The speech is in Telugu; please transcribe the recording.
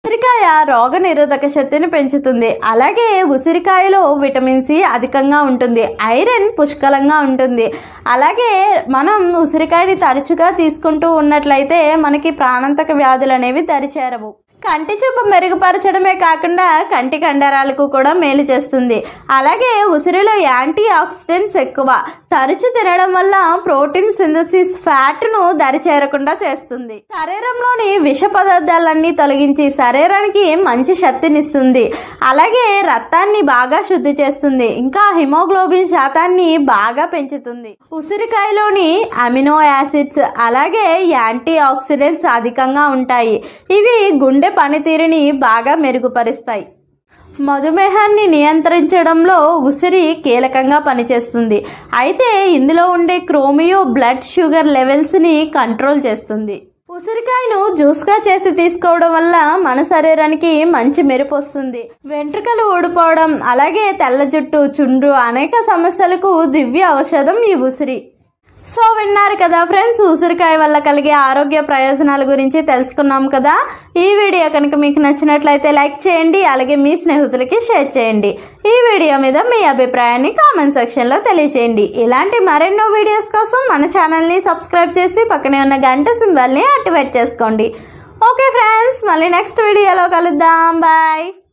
ఉసిరికాయ రోగ నిరోధక శక్తిని పెంచుతుంది అలాగే ఉసిరికాయలో విటమిన్ సి అధికంగా ఉంటుంది ఐరన్ పుష్కలంగా ఉంటుంది అలాగే మనం ఉసిరికాయని తరచుగా తీసుకుంటూ ఉన్నట్లయితే మనకి ప్రాణాంతక వ్యాధులు అనేవి దరిచేరవు కంటి చూపు మెరుగుపరచడమే కాకుండా కంటి కండరాలకు కూడా మేలు చేస్తుంది అలాగే ఉసిరిలో యాంటీ ఆక్సిడెంట్స్ ఎక్కువ తరచు తినడం వల్ల ప్రోటీన్ సింథసిస్ ఫ్యాట్ను దరిచేరకుండా చేస్తుంది శరీరంలోని విష పదార్థాలన్నీ తొలగించి శరీరానికి మంచి శక్తినిస్తుంది అలాగే రక్తాన్ని బాగా శుద్ధి చేస్తుంది ఇంకా హిమోగ్లోబిన్ శాతాన్ని బాగా పెంచుతుంది ఉసిరికాయలోని అమినో యాసిడ్స్ అలాగే యాంటీ ఆక్సిడెంట్స్ అధికంగా ఉంటాయి ఇవి గుండె పనితీరుని బాగా మెరుగుపరుస్తాయి మధుమేహాన్ని నియంత్రించడంలో ఉసిరి కీలకంగా పనిచేస్తుంది అయితే ఇందులో ఉండే క్రోమియో బ్లడ్ షుగర్ లెవెల్స్ని కంట్రోల్ చేస్తుంది ఉసిరికాయను జ్యూస్గా చేసి తీసుకోవడం వల్ల మన శరీరానికి మంచి మెరుపు వస్తుంది వెంట్రుకలు ఊడిపోవడం అలాగే తెల్ల జుట్టు చుండ్రు అనేక సమస్యలకు దివ్య ఔషధం ఈ ఉసిరి సో విన్నారు కదా ఫ్రెండ్స్ ఉసిరికాయ వల్ల కలిగే ఆరోగ్య ప్రయోజనాల గురించి తెలుసుకున్నాం కదా ఈ వీడియో కనుక మీకు నచ్చినట్లయితే లైక్ చేయండి అలాగే మీ స్నేహితులకి షేర్ చేయండి ఈ వీడియో మీద మీ అభిప్రాయాన్ని కామెంట్ సెక్షన్లో తెలియచేయండి ఇలాంటి మరెన్నో వీడియోస్ కోసం మన ఛానల్ని సబ్స్క్రైబ్ చేసి పక్కనే ఉన్న గంట సింబల్ని యాక్టివేట్ చేసుకోండి ఓకే ఫ్రెండ్స్ మళ్ళీ నెక్స్ట్ వీడియోలో కలుద్దాం బాయ్